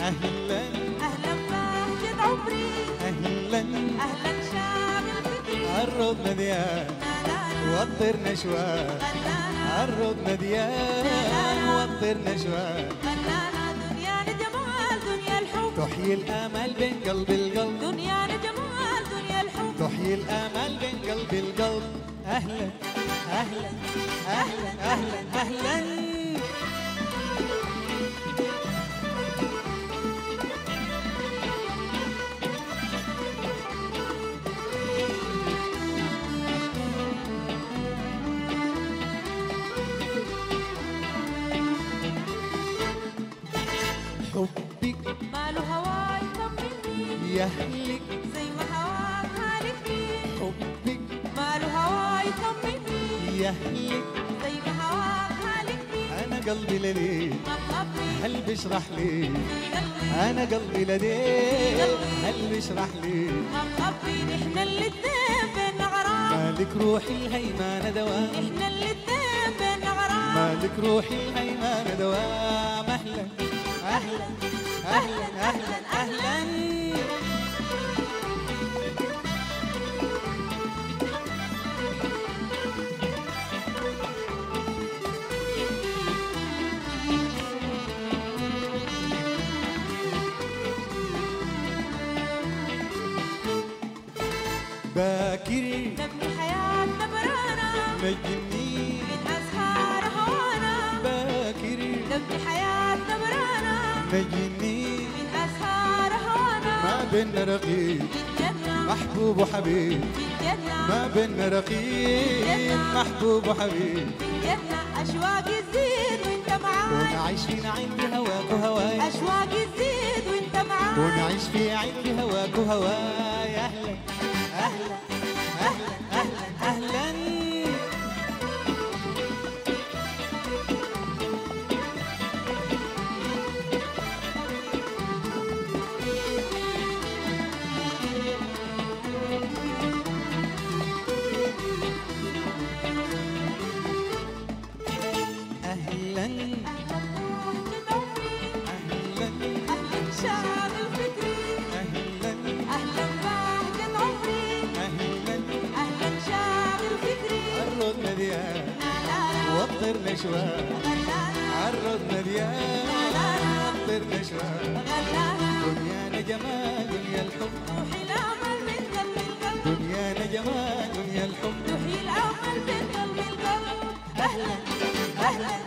أهلا أهلا بهجة عمري أهلا أهلا شاغل فكري الرض مديان لا لا لا والطير نشوان غلانا الرض مديان والطير نشوان غلانا دنيانا جمال دنيا الحب تحيي الآمال بين قلب القلب دنيانا جمال دنيا الحب تحيي الآمال بين قلب القلب أهلا أهلا أهلا أهلا أهلا حبك ماله هواي طمني يهلك زي ما هواك هالكني حبك ماله هواي طمني يهلك زي ما هواك هالكني أنا قلبي لديك مطلبني هل بيشرح لي في قلبي أنا قلبي لديك هل بيشرح لي مطلبي نحن الاتنين بين غرام مالك روحي الهيمانة دوام نحن الاتنين بين غرام مالك روحي الهيمانة دوام أهلا أهلا أهلا أهلا أهلا باكر نبني حياتنا برانا نجني من أزهار هوانا باكر نبني حياتنا برانا نجني من أزهار هوانا ما بيننا رقيب في الجنة محبوب وحبيب في الجنة ما بيننا رقيب محبوب وحبيب في الجنة أشواقي تزيد وأنت معاي ونعيش في نعيم بهواك وهواي أشواقي تزيد وأنت معاي ونعيش في عين بهواك وهواي أهلا أهلا أهلا أهلا أهلا أهلا بهجة عمري أهلا أهلا شاغل فكري أهلا أهلا بهجة عمري أهلا أهلا شاغل فكري الرد مليان لا لا لا والطير نشوان غلانا الرد مليان والطير نشوان غلانا دنيانا جمال دنيا الحب روحي الأمل من قلب القلب دنيانا جمال دنيا الحب روحي الأمل من قلب القلب أهلا أهلا